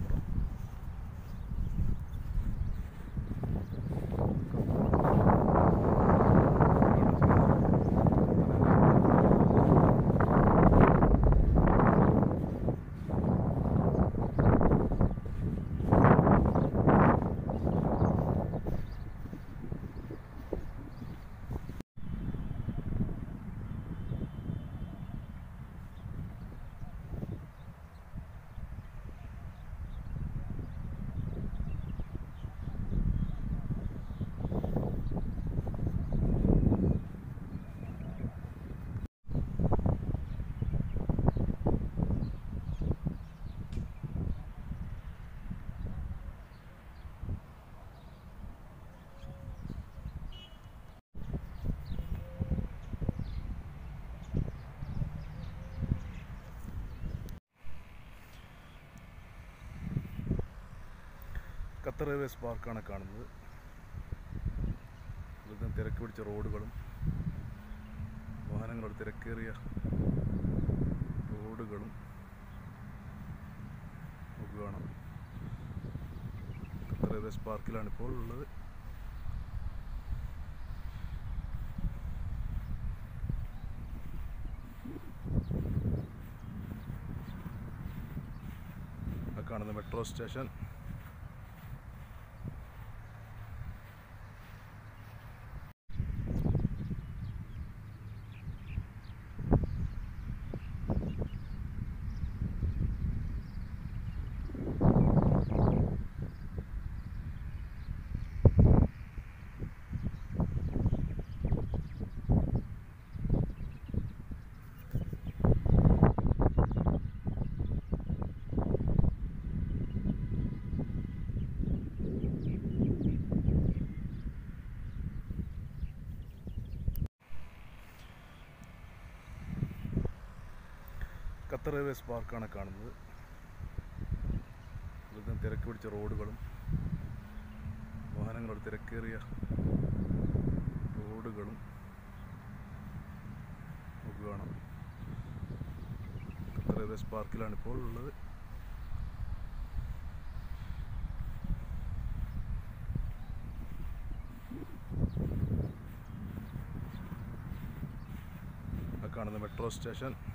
Malappuram Qatar Airways പാർക്കാണ് കാണുന്നത് ഇവിടുന്ന് തിരക്ക് പിടിച്ച റോഡുകളും വാഹനങ്ങളുടെ തിരക്കേറിയ റോഡുകളും നമുക്ക് കാണാം ഖത്തർ എയർവേസ് പാർക്കിലാണ് ഇപ്പോൾ ഉള്ളത് ആ കാണുന്ന മെട്രോ സ്റ്റേഷൻ ഖത്തർ എയർവേസ് പാർക്കാണ് കാണുന്നത് ഇവിടുന്ന് തിരക്ക് പിടിച്ച റോഡുകളും വാഹനങ്ങളുടെ തിരക്കേറിയ റോഡുകളും നമുക്ക് കാണാം ഖത്തർ എയർവേസ് പാർക്കിലാണ് ഇപ്പോൾ ഉള്ളത് ആ കാണുന്ന മെട്രോ സ്റ്റേഷൻ